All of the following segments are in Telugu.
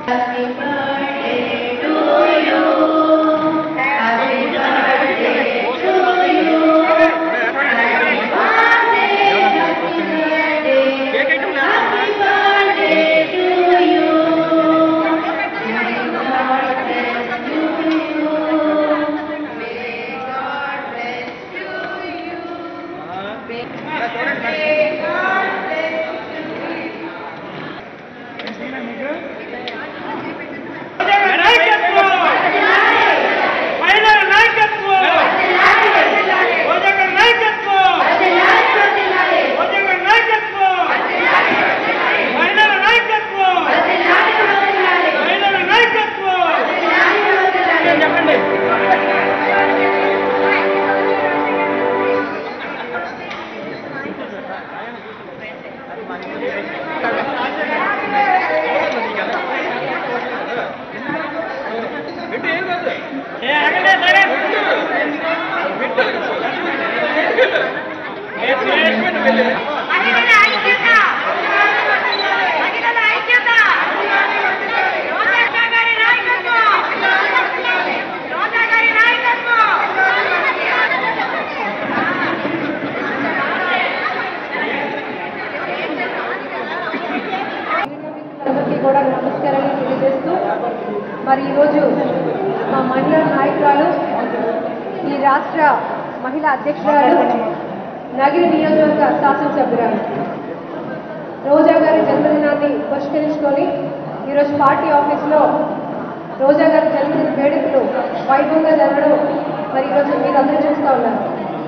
మహిళల ఐక్యత మహిళల ఐక్యత రోజా గారి నాయకత్వం రోజా గారి నాయకత్వం అందరికీ కూడా నమస్కారాలు తెలియజేస్తూ మరి ఈరోజు మా మహిళా నాయకురాలు ఈ రాష్ట్ర మహిళా అధ్యక్షురాలు నగిరి నియోజకవర్గ శాసనసభ్యురాలు రోజా గారి జన్మదినాన్ని పురస్కరించుకొని ఈరోజు పార్టీ ఆఫీస్లో రోజా గారి జన్మదిన వేడుకలు వైభవంగా జరగడం మరి ఈరోజు మీరు అందరూ చూస్తూ ఉన్నారు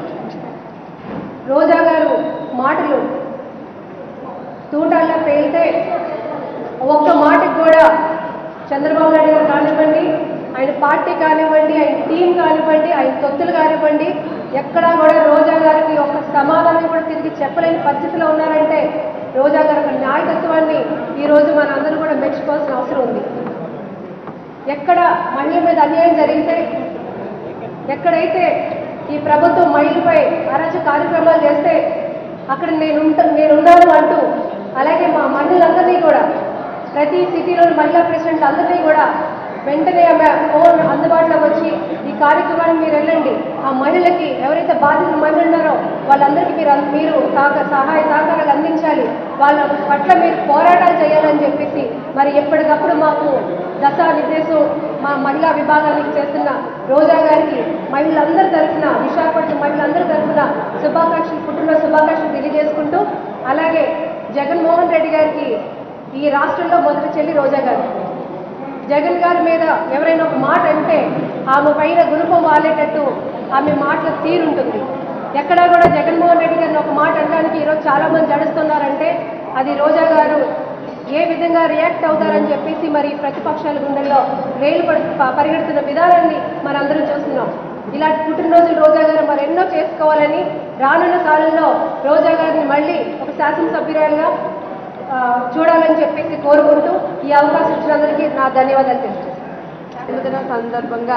రోజా గారు మాటలు తూటాల్లో పేలితే ఒక్క మాటకు కూడా చంద్రబాబు నాయుడు గారు కానివ్వండి ఆయన పార్టీ కానివ్వండి ఆయన టీం కానివ్వండి ఆయన తొత్తులు కానివ్వండి ఎక్కడా కూడా రోజా గారికి ఒక సమాధానం కూడా తిరిగి చెప్పలేని పరిస్థితిలో ఉన్నారంటే రోజా గారి ఒక నాయకత్వాన్ని ఈరోజు మన అందరూ కూడా మెచ్చుకోవాల్సిన అవసరం ఉంది ఎక్కడ మహిళల మీద అన్యాయం జరిగితే ఎక్కడైతే ఈ ప్రభుత్వం మహిళలపై అరాచక కార్యక్రమాలు చేస్తే అక్కడ నేను ఉంట నేనున్నాను అంటూ అలాగే మా మహిళలందరినీ కూడా ప్రతి సిటీలో మహిళా ప్రెసిడెంట్ అందరినీ కూడా వెంటనే ఆమె ఫోన్ అందుబాటులోకి వచ్చి ఈ కార్యక్రమానికి మీరు వెళ్ళండి ఆ మహిళలకి ఎవరైతే బాధితులు మహిళలు ఉన్నారో వాళ్ళందరికీ మీరు అన్- మీరు సహక సహాయ సహకారాలు అందించాలి వాళ్ళ పట్ల మీరు పోరాటాలు చేయాలని చెప్పేసి మరి ఎప్పటికప్పుడు మాకు దశా నిర్దేశం మా మహిళా విభాగానికి చేస్తున్న రోజా గారికి మహిళలందరి తరఫున విశాఖపట్నం మహిళలందరి తరఫున శుభాకాంక్షలు పుట్టినరోజు శుభాకాంక్షలు తెలియజేసుకుంటూ అలాగే జగన్మోహన్ రెడ్డి గారికి ఈ రాష్ట్రంలో మొదటి చెల్లి రోజా గారు జగన్ గారి మీద ఎవరైనా ఒక మాట అంటే ఆమె పైన గుణపం వాలేటట్టు ఆమె మాటల తీరుంటుంది ఎక్కడా కూడా జగన్మోహన్ రెడ్డి గారిని ఒక మాట అనడానికి ఈరోజు చాలా మంది జడుస్తున్నారంటే అది రోజా గారు ఏ విధంగా రియాక్ట్ అవుతారని చెప్పేసి మరి ప్రతిపక్షాల గుండెల్లో రైలు పడి ప- పరిగెడుతున్న విధానాన్ని మనందరం చూస్తున్నాం ఇలాంటి పుట్టినరోజులు రోజా గారు మరి ఎన్నో చేసుకోవాలని రానున్న కాలంలో రోజా గారిని మళ్ళీ ఒక శాసనసభ్యురాలుగా ఆ, చూడాలని చెప్పేసి కోరుకుంటూ ఈ అవకాశం ఇచ్చినందరికీ నా ధన్యవాదాలు తెలుస్తున్నాను జన్మదిన సందర్భంగా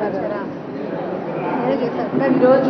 ఈరోజు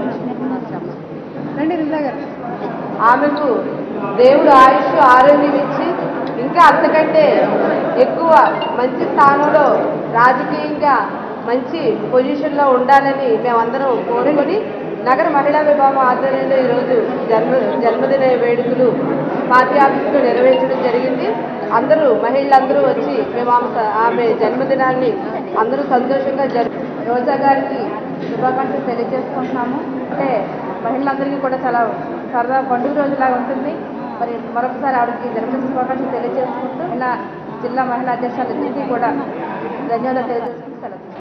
రండి రిందా గారు ఆమెకు దేవుడు ఆయుష్ ఆరోగ్యం ఇచ్చి ఇంకా అంతకంటే ఎక్కువ మంచి స్థానంలో రాజకీయంగా మంచి పొజిషన్లో ఉండాలని మేమందరం కోరుకొని నగర మహిళా విభాగం ఆధ్వర్యంలో ఈరోజు జన్మ జన్మదిన వేడుకలు పార్టీ ఆఫీసులో నిర్వహించడం జరిగింది అందరూ మహిళలందరూ వచ్చి మేము ఆమె స- ఆమె జన్మదినాన్ని అందరూ సంతోషంగా జరు రోజా గారికి శుభాకాంక్షలు తెలియజేసుకుంటున్నాము అంటే మహిళలందరికీ కూడా చాలా సరదా పండుగ రోజులాగా ఉంటుంది మరి మరొకసారి ఆవిడకి జన్మదిన శుభాకాంక్షలు తెలియజేసుకుంటూ ఇలా జిల్లా మహిళా అధ్యక్షులందరికీ కూడా ధన్యవాదాలు తెలియజేసుకుంటూ సెలవు